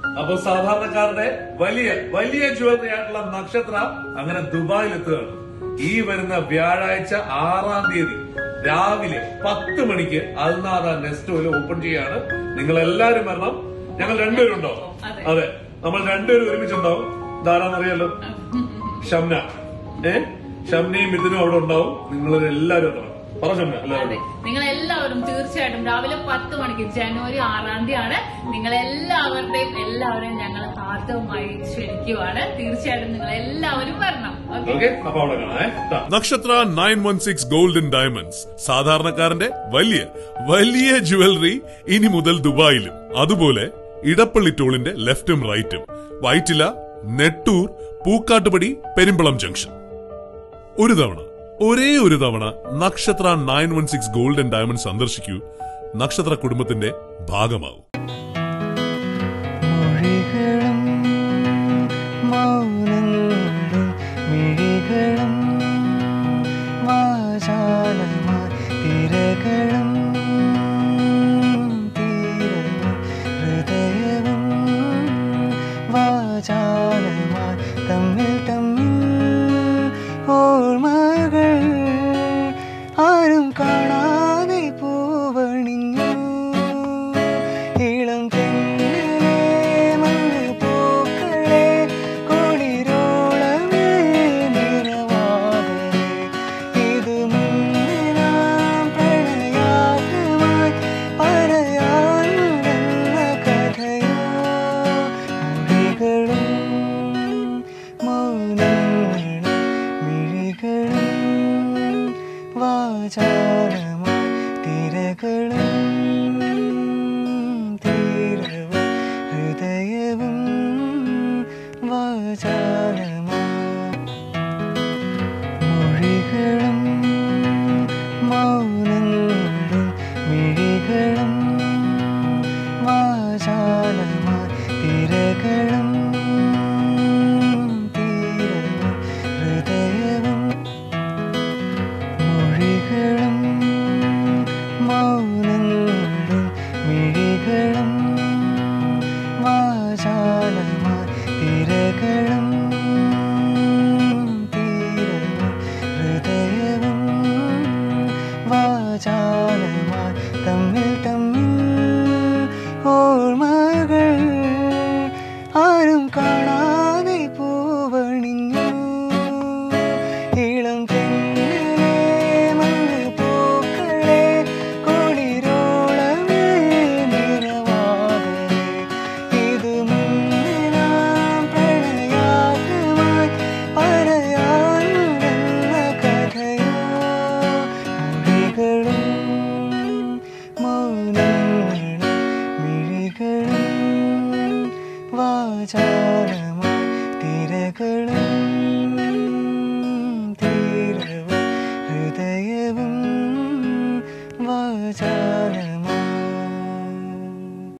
അപ്പൊ സാധാരണക്കാരുടെ വലിയ വലിയ ജ്വല്ലറി ആയിട്ടുള്ള നക്ഷത്ര അങ്ങനെ ദുബായിൽ എത്തുകയാണ് ഈ വരുന്ന വ്യാഴാഴ്ച ആറാം തീയതി രാവിലെ പത്ത് മണിക്ക് അൽനാദ നെസ്റ്റോയിൽ ഓപ്പൺ ചെയ്യാണ് നിങ്ങൾ എല്ലാവരും വരണം ഞങ്ങൾ രണ്ടുപേരും ഉണ്ടാവും അതെ. അതെ നമ്മൾ രണ്ടുപേരും ഒരുമിച്ചുണ്ടാവും ധാരാന്നറിയാലോ ഷംന ഏ ഷംനയും മിഥുനും അവിടെ ഉണ്ടാവും നിങ്ങൾ എല്ലാവരും എത്തണം പറ ഷംന അതെ എല്ലാവരും നിങ്ങൾ എല്ലാവരും തീർച്ചയായിട്ടും രാവിലെ പത്ത് മണിക്ക് ജനുവരി ആറാം തീയതി ആണ് നിങ്ങൾ എല്ലാവരുടെയും എല്ലാവരെയും ഞങ്ങൾ ഹാർദവമായി ക്ഷണിക്കുവാണ് തീർച്ചയായിട്ടും നിങ്ങൾ എല്ലാവരും വരണം ഓക്കെ ഓക്കെ അപ്പൊ അവിടെ കാണാം ഏ? ദാ. Nakshatra nine one six golden diamonds സാധാരണക്കാരന്റെ വലിയ വലിയ ജുവലറി ഇനി മുതൽ ദുബായിലും അതുപോലെ ഇടപ്പള്ളി ടോളിന്റെ ലെഫ്റ്റും റൈറ്റും വൈറ്റില നെട്ടൂർ പൂക്കാട്ടുപടി പെരുമ്പളം ജംഗ്ഷൻ ഒരു തവണ ഒരേ ഒരു തവണ Nakshatra nine one six golden diamond സന്ദർശിക്കൂ നക്ഷത്ര കുടുംബത്തിന്റെ ഭാഗമാവും മൊഴികളും മൗനങ്ങളും മിഴികളും വാചാലമായി തിരകളും തീരവും ഹൃദയവും വാചാലമായി തമ്മിൽ തമ്മിൽ ഓർമ്മകൾ ആരും കാണാതെ പൂവണിഞ്ഞു ഇളം തെന്നലെ മഞ്ഞ പൂക്കളെ കൊടിരോളമേ നിറവാകെ ഇത് മുന്നേ നാം പ്രണയാത്രമായി പറയാനുണ്ടെന്ന കഥയോ മൊഴികളും മൗനങ്ങളും മിഴികളും വാചാലമായി തിരകളും തീരവും ഹൃദയവും വാചാലമായി മൊഴികളും മൗനങ്ങളും മിഴികളും വാചാലമായി തിരകളും തീരവും ഹൃദയവും മൊഴികളും മൗനങ്ങളും മിഴികളും വാചാലമായി തിരകളും തീരവും ഹൃദയവും വാചാലമായി തമ്മിൽ തമ്മിൽ ഓർമ്മകൾ ആരും കാണാതെ പൂവണിഞ്ഞു ഇളം തെന്നലെ മഞ്ഞ പൂക്കളെ കൊടിരോളമേ നിറവാകെ ഇത് മുന്നേ നാം പ്രണയാത്രമായി പറയാനുണ്ടെന്ന കഥയോ മൊഴികളും മൗനങ്ങളും മിഴികളും വാചാലമായി തിരകളും